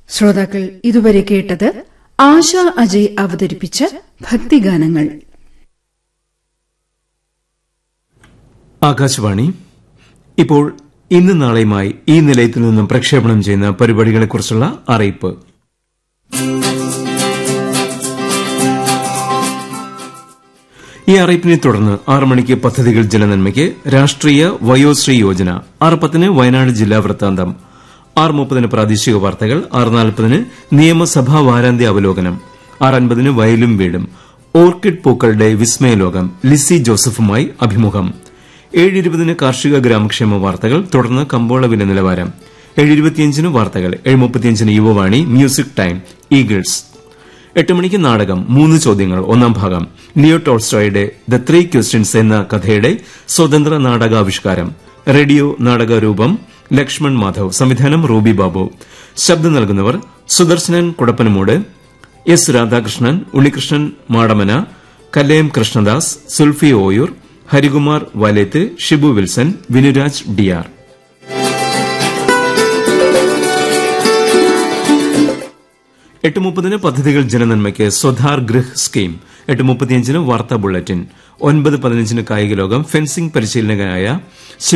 ശ്രോതാക്കൾ ഇതുവരെ കേട്ടത് ആശ അജയ് അവതരിപ്പിച്ച ഭക്തിഗാനങ്ങൾ ആകാശവാണി ഇപ്പോൾ ഇന്ന് നാളെയുമായി ഈ നിലയത്തിൽ നിന്നും പ്രക്ഷേപണം ചെയ്യുന്ന പരിപാടികളെക്കുറിച്ചുള്ള അറിയിപ്പ് ഈ അറിയിപ്പിനെ തുടർന്ന് ആറ് മണിക്ക് പദ്ധതികൾ ജനനന്മയ്ക്ക് രാഷ്ട്രീയ വയോശ്രീ യോജന ആറ് പത്തിന് വയനാട് ജില്ലാ വൃത്താന്തം ആറ് മുപ്പതിന് പ്രാദേശിക വാർത്തകൾ ആറ് നാൽപ്പതിന് നിയമസഭാ വാരാന്ത്യ അവലോകനം ആറ് അൻപതിന് വയലും വീടും ഓർക്കിഡ് പൂക്കളുടെ വിസ്മയലോകം ലിസി ജോസഫുമായി അഭിമുഖം ഏഴ് ഇരുപതിന് കാർഷിക ഗ്രാമക്ഷേമ വാർത്തകൾ തുടർന്ന് കമ്പോള വില നിലവാരം ഏഴ് ഇരുപത്തിയഞ്ചിന് വാർത്തകൾ ഏഴ് മുപ്പത്തിയഞ്ചിന് യുവവാണി മ്യൂസിക് ടൈം ഈഗിൾസ് എട്ട് മണിക്ക് നാടകം മൂന്ന് ചോദ്യങ്ങൾ ഒന്നാം ഭാഗം ലിയോ ടോൾസ്റ്റോയുടെ ദ ത്രീ ക്വസ്റ്റ്യൻസ് എന്ന കഥയുടെ സ്വതന്ത്ര നാടകാവിഷ്കാരം റേഡിയോ നാടകരൂപം ലക്ഷ്മൺ മാധവ് സംവിധാനം റൂബി ബാബു ശബ്ദം നൽകുന്നവർ സുദർശനൻ കുടപ്പനമൂട് എസ് രാധാകൃഷ്ണൻ ഉണ്ണികൃഷ്ണൻ മാടമന കല്ലയം കൃഷ്ണദാസ് സുൽഫി ഓയൂർ ഹരികുമാർ വലേത്ത് ഷിബു വിൽസൺ വിനുരാജ് ഡിയാർ എട്ട് മുപ്പതിന് പദ്ധതികൾ ജനനന്മയ്ക്ക് സ്വധാർ ഗൃഹ് സ്കീം എട്ട് മുപ്പത്തിയഞ്ചിന് വാർത്താ ബുള്ളറ്റിൻ ഒൻപത് പതിനഞ്ചിന് കായിക ലോകം ഫെൻസിംഗ് പരിശീലകനായ